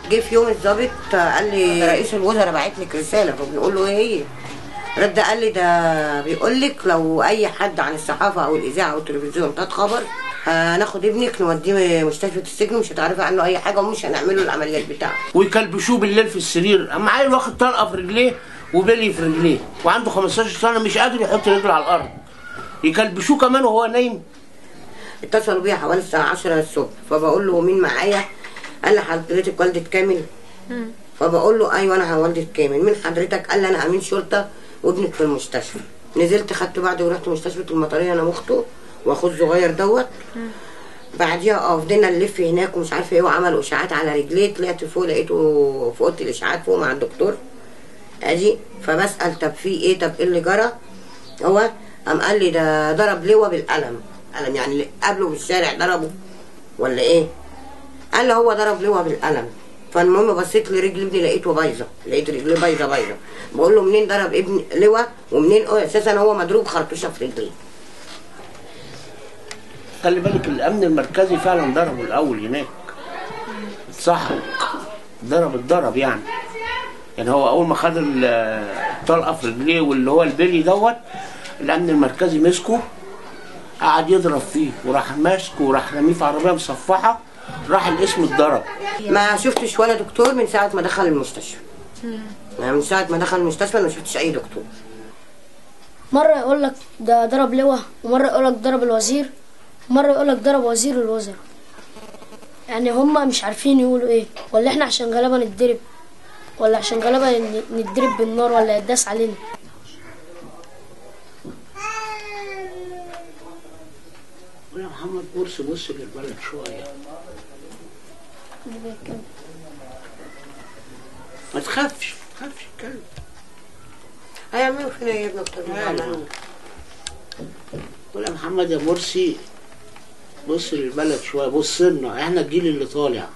جه في يوم الظابط قال لي رئيس الوزراء باعت لك رساله فبنقول له ايه هي رد قال لي ده بيقول لك لو اي حد عن الصحافه او الاذاعه او التلفزيون خد خبر هناخد ابنك نوديه مستشفى السجن مش هتعرفي عنه اي حاجه ومش هنعمل له العمليات بتاعته ويكلبشوه بالليل في السرير اما عيل واخد طلقه في رجليه وبلي في رجليه وعنده 15 سنه مش قادر يحط رجله على الارض يكلبشوه كمان وهو نايم اتصلوا بيا حوالي الساعه 10 الصبح فبقول له مين معايا قال لي حضرتك والده كامل فبقول له ايوه انا والده كامل مين حضرتك قال لي انا امين شرطه وابنك في المستشفى نزلت خدته بعد ورحت مستشفى المطريه انا واخته واخوه الصغير دوت بعديها اه فضلنا نلف هناك ومش عارفه ايه وعملوا اشاعات على رجليه طلعت فوق لقيته في اوضه الاشاعات فوق مع الدكتور ادي فبسال طب في ايه طب ايه اللي جرى هو قام قال لي ده ضرب لواء بالقلم قلم يعني اللي قابله في الشارع ضربه ولا ايه قال لي هو ضرب لواء بالقلم فالمهم بصيت لرجل ابني لقيته بايظه لقيت رجليه بايظه بايظه بقول له منين ضرب ابني لواء ومنين اساسا هو مضروب خرطوشه في رجليه خلي بالك الامن المركزي فعلا ضربه الاول هناك اتسحق ضرب الضرب يعني يعني هو اول ما خد ال- الطلقه في رجليه واللي هو البلي دوت الامن المركزي مسكه قعد يضرب فيه وراح ماسكه وراح رميه في عربيه مصفحه راح الاسم اتضرب ما شفتش ولا دكتور من ساعه ما دخل المستشفى يعني من ساعه ما دخل المستشفى ما شفتش اي دكتور مرة يقول لك ده ضرب لواء ومرة يقول لك ضرب الوزير ومرة يقول لك ضرب وزير الوزراء يعني هما مش عارفين يقولوا ايه ولا احنا عشان غلابة نتضرب ولا عشان غلابة ن- نتضرب بالنار ولا يداس علينا يا محمد مرسي بص للبلد شويه ما تخافش ما تخافش اتكلم هيعملوا فينا ايه يا ابني اكتر من اللي عملوه؟ قول يا محمد يا مرسي بص للبلد شويه بص لنا احنا الجيل اللي طالع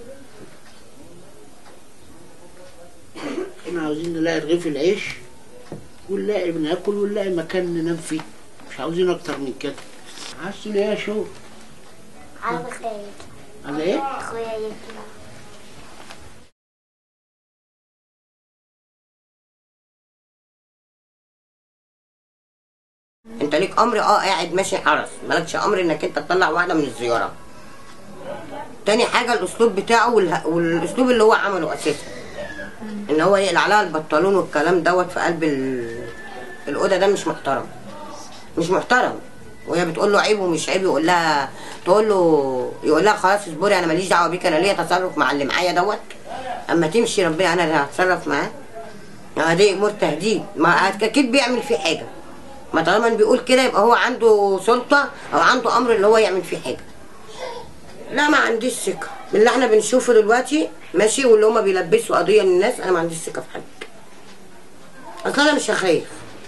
احنا عاوزين نلاقي رغيف العيش ونلاقي بناكل ونلاقي مكان ننام فيه مش عاوزين اكتر من كده عايز تقول ايه يا شو على خير على ايه اخويا يطلع انت ليك امر اه قاعد ماشي حرس مالكش امر انك انت تطلع واحده من الزياره تاني حاجه الاسلوب بتاعه والها... والاسلوب اللي هو عمله اساسا ان هو يقلع عليها البنطلون والكلام دوت في قلب ال... الاوضه ده مش محترم مش محترم وهي بتقول له عيب ومش عيب يقول لها تقول له يقول لها خلاص اصبري انا ماليش دعوه بيك انا ليا تصرف مع اللي معايا دوت اما تمشي ربنا انا اللي هتصرف معاه آه دي امور تهديد ما اكيد بيعمل فيه حاجه ما طالما بيقول كده يبقى هو عنده سلطه او عنده امر اللي هو يعمل فيه حاجه لا ما عنديش ثقه من اللي احنا بنشوفه دلوقتي ماشي واللي هما بيلبسوا قضيه للناس انا ما عنديش ثقه في حد اصل انا مش هخاف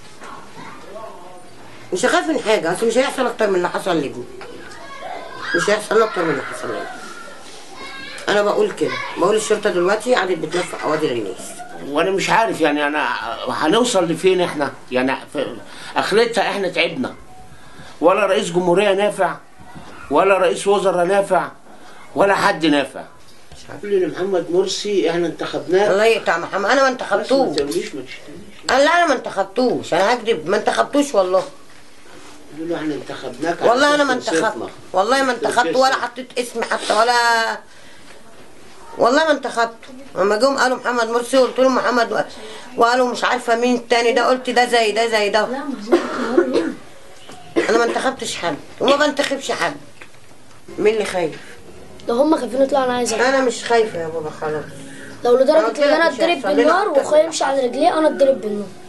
مش هخاف من حاجه اصل مش هيحصل اكتر من اللي حصل لابني مش هيحصل له اكتر من اللي حصل لابني انا بقول كده بقول الشرطه دلوقتي قعدت بتلف اوادر الناس وانا مش عارف يعني انا هنوصل لفين احنا يعني في اخرتها احنا تعبنا ولا رئيس جمهوريه نافع ولا رئيس وزراء نافع ولا حد نافع قول لي محمد مرسي احنا انتخبناه الله يقطع محمد انا ما بس ما انتخبتوش تقوليش ما تشتمنيش انا لا انا ما انتخبتوش انا هكذب ما انتخبتوش والله قول له احنا انتخبناك على والله انا ما أساس تنصفنا. انتخبت والله ما انتخبت ولا حطيت اسمي حتى ولا والله ما انتخبت لما جم قالوا محمد مرسي قلت لهم محمد و... وقالوا مش عارفه مين التاني ده قلت ده زي ده زي ده انا ما انتخبتش حد وما بنتخبش حد مين اللي خايف لو هما خايفين يطلعوا انا عايز أعرف. انا مش خايفه يا بابا خلاص لو أنا لدرجة قلت ان لك انا مش اتضرب هيحصل لنا بالنار أكتر واخويا من يمشي على رجليه انا اتضرب بالنار